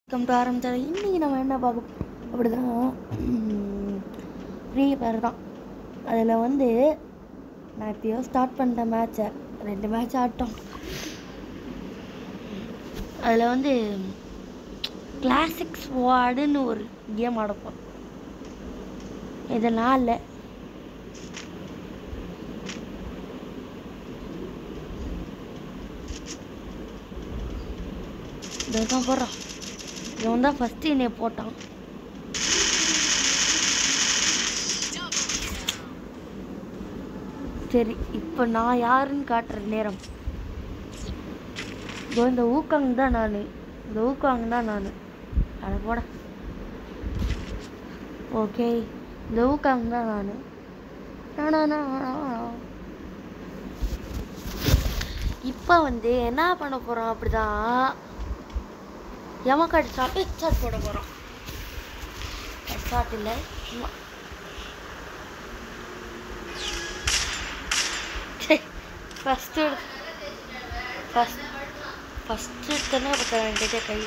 Welcome to ஆரம்பிச்சாரு இன்றைக்கி நம்ம என்ன பார்க்க அப்படிதான் ஃப்ரீ ஃபயர் தான் அதில் வந்து நான் எப்பயோ ஸ்டார்ட் பண்ணிட்டேன் மேட்ச்சை ரெண்டு மேட்ச் ஆட்டோம் அதில் வந்து கிளாசிக் ஸ்வாடுன்னு ஒரு கேம் ஆடப்போம் இதெல்லாம் இல்லை இதுதான் போடுறான் இவன் தான் ஃபஸ்ட்டு என்னைய போட்டான் சரி இப்போ நான் யாருன்னு காட்டுற நேரம் இதோ இந்த ஊக்காங் தான் நான் இந்த ஊக்காங் தான் நான் அதை போட ஓகே இந்த ஊக்காங் தான் நான் இப்போ வந்து என்ன பண்ண போகிறோம் அப்படிதான் எமக்காடி ஷாட் ஹெட்ஷாட் போட போகிறோம் ஹெட்ஷாட் இல்லை சும்மா ஃபஸ்ட்டு ஃபஸ்ட் ஃபஸ்ட்டு எடுத்தோன்னே பார்த்தா என்கிட்ட கை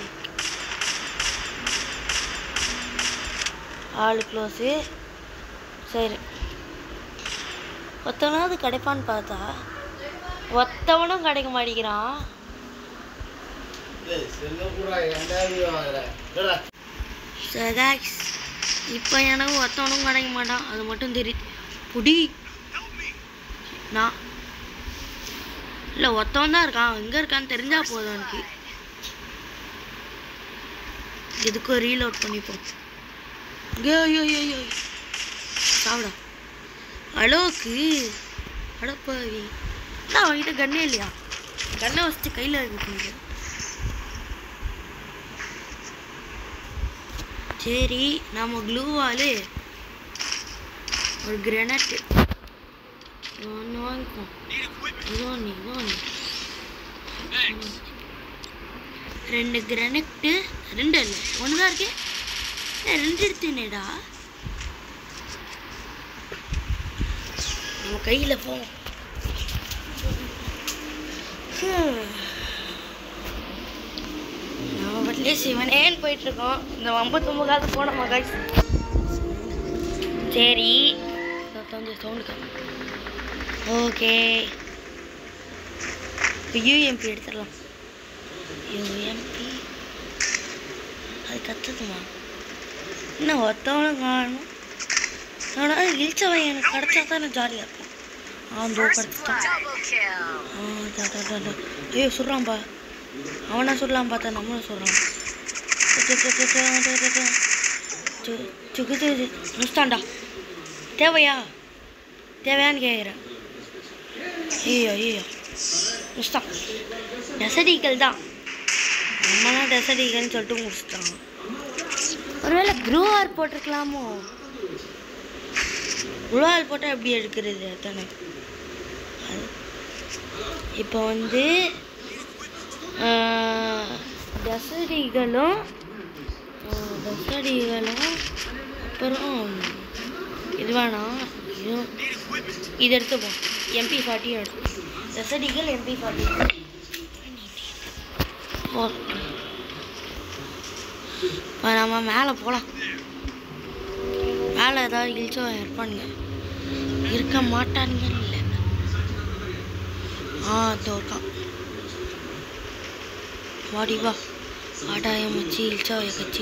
ஆள் க்ளோஸு சரி ஒத்தவனாவது கிடைப்பான்னு பார்த்தா ஒத்தவனும் கிடைக்க மாட்டேங்கிறான் சரி guys, இப்போ எனக்கு ஒருத்தவனும் கிடைக்க மாட்டான் அது மட்டும் தெரியுது புடி நான் இல்லை ஒருத்தவன் தான் இருக்கான் எங்கே இருக்கான்னு தெரிஞ்சா போதும் எனக்கு இதுக்கும் ரீலோட் பண்ணிப்போம் ஐயோ ஐயோ ஐயோ ஐயோ சாப்பிடா அளவுக்கு அடப்பாவி நான் அவன்கிட்ட கண்ணே இல்லையா கண்ணை வச்சுட்டு கையில் இருக்கு சரி நம்ம க்ளூவால் ஒரு கிரனட் ஒன்று வாங்கிப்போம் இது ஒன்று இது ஒன்று ரெண்டு கிரனட்டு ரெண்டு இல்லை ஒன்று தான் இருக்கே ஏய், ரெண்டு எடுத்தேனேடா நம்ம கையில் போவோம் ஹம். நம்ம பட்டிலே சிவனேன்னு போயிட்டுருக்கோம் இந்த ஐம்பத்தொம்பதாவது போனோமா guys சரி கொஞ்சம் சவுண்டு ஓகே இப்போ யூஎம்பி எடுத்துடலாம் யூஎம்பி அது கற்றுக்குமா இன்னும் ஒருத்தவனும் காணும் ஆனால் இழிச்சவன் எனக்கு கிடச்சா தான் எனக்கு ஜாலியாக இருக்கும் ஆ தோ கிடச்சிட்டான் ஆ தா, தா, தா, தா. ஐயோ சொல்கிறான்பா அவனா சொல்லலாம் பார்த்தா நம்மளும் சொல்கிறான் முடிச்சிட்டான்டா தேவையா தேவையான்னு கேட்குறேன் ஐயோ ஐயோ முடிச்சிட்டான் டெசடிகள் தான் நம்ம தான் டெசடிகள்னு சொல்லிட்டு முடிச்சிட்டான் ஒருவேளை க்ரூவார் போட்டிருக்கலாமோ க்ரூவார் போட்டால் எப்படி எடுக்கிறது தானே அது இப்போ வந்து தசடிகளும் தசடிகளும் அப்புறம் இது வேணாம் இதுவும் இது எடுத்துப்போம் எம்பி ஃபார்ட்டியும் எடுத்து தசடிகள் எம்பி ஃபார்ட்டி நம்ம மேலே போகலாம் மேலே ஏதாவது இழிச்சோ இருப்பானுங்க இருக்க மாட்டானுங்க இல்லை ஆ இதோ இருக்கான் வாடி வா ஆடாயம் வச்சு இல்ச்சாவைய கட்சி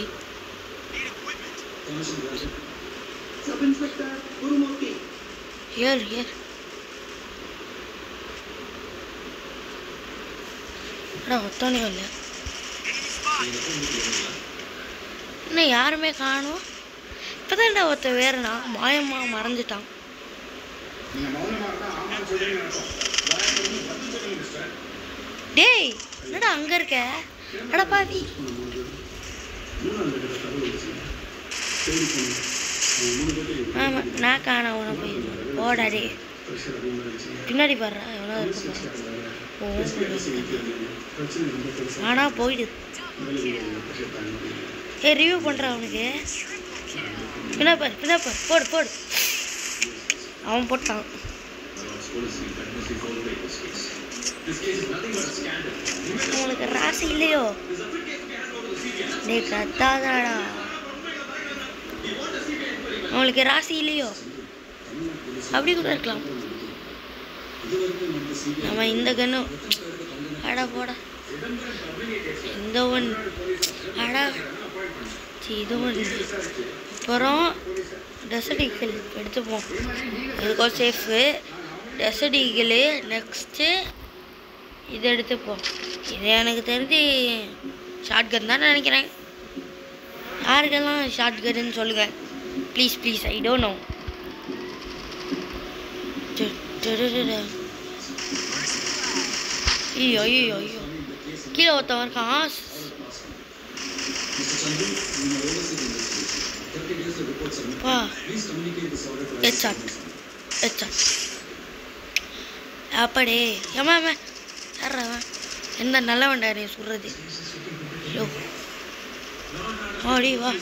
ஏறு ஏறு அடா ஒத்தவனே இல்லை இன்னும் யாருமே காணும் இப்போதான்டா ஒருத்தன் வேறனா மாயமா மறைஞ்சிட்டான் டேய் என்னடா அங்க இருக்க அட பாவி ஆமா நான் காண உன போய் ஓடா டே பின்னாடி பாடுறா எவ்வளோ இருக்கு பாரு. ஓ ஆனா போயிடு ஏ ரிவ்யூ பண்ணுறான் அவனுக்கு பின்னா பாரு பின்னா பாரு போடு போடு அவன் போட்டான் அவனுக்கு ராசி இல்லையோ டே கத்தாதடா அவங்களுக்கு ராசி இல்லையோ அப்படி கூட இருக்கலாம் நம்ம இந்த கன்னு அடா போடா இந்த ஒன் அடா சி இது ஒன்று அப்புறம் டெசர்ட் ஈகிள் எடுத்துப்போம் இதுக்கும் சேஃபு டெசர்ட் ஈகிள் நெக்ஸ்ட்டு இது எடுத்துப்போம் இது எனக்கு தெரிஞ்சு ஷார்ட் கன் தான் நினைக்கிறேன் யாருக்கெல்லாம் ஷார்ட் கன்னு சொல்லுங்கள் please please I don't know ஐயோ ஐயோ ஐயோ கீழே ஒருத்தன் இருக்கான் பா ஹெட்ஷாட் ஹெட்ஷாட் அப்படே ஏமா ஏமா யாரா அவன் எந்த நல்லவன்டா நீ சொல்றது ஐயோ ஆடி வா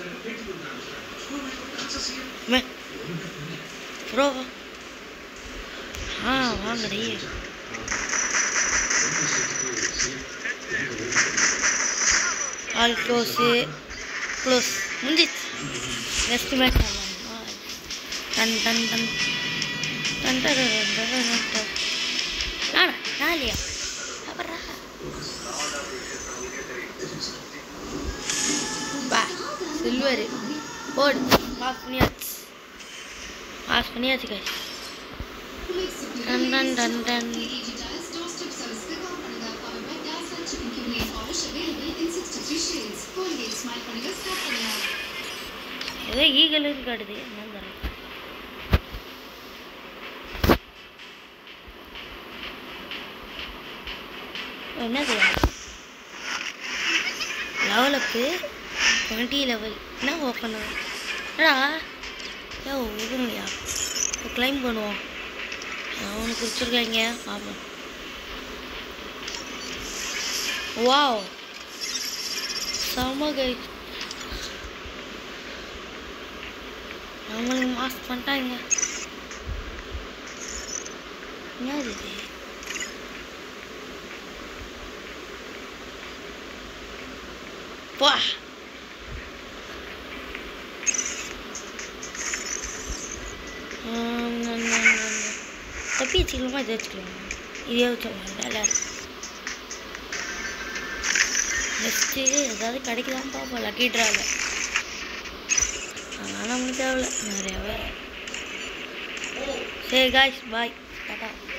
மே ப்ரோ ஆ வாங்கடி ஆல் க்ளோஸு க்ளோஸ் முடிஞ்சிச்சு நெக்ஸ்ட் மேட்ச் ஆடலாம் done done done done done done done done done நானா நாலியா அப்புறம் பா சில்வரு போடு பாஸ் பண்ணியாச்சு பாஸ் பண்ணியாச்சு கை டன் டன் டன் டன் ஏதோ ஈகலுன்னு காட்டுது என்ன தரேன் என்னது லெவல் அப்பு டுவெண்ட்டி லெவல் என்ன ஓப்பன் என்னடா ஏ ஓப்பன்லையா கிளைம் பண்ணுவோம் அவனுக்கு கொடுத்துருக்காங்க பார்ப்போம் வாவ் செம கை நம்மளுக்கு மாஸ்க் பண்ணிட்டாங்க என்னது இது பா தப்பி வச்சுக்கலாமா இதை வச்சுக்கலாமா இதே வச்சுக்கலாம் வேலை நெக்ஸ்ட்டு ஏதாவது கிடைக்குதான்னு பார்ப்போம் லக்கி ட்ராவில் அதனால் நம்மளுக்கு தேவையில்ல நிறையாவே சரி காய்ஸ் பாய் டாட்டா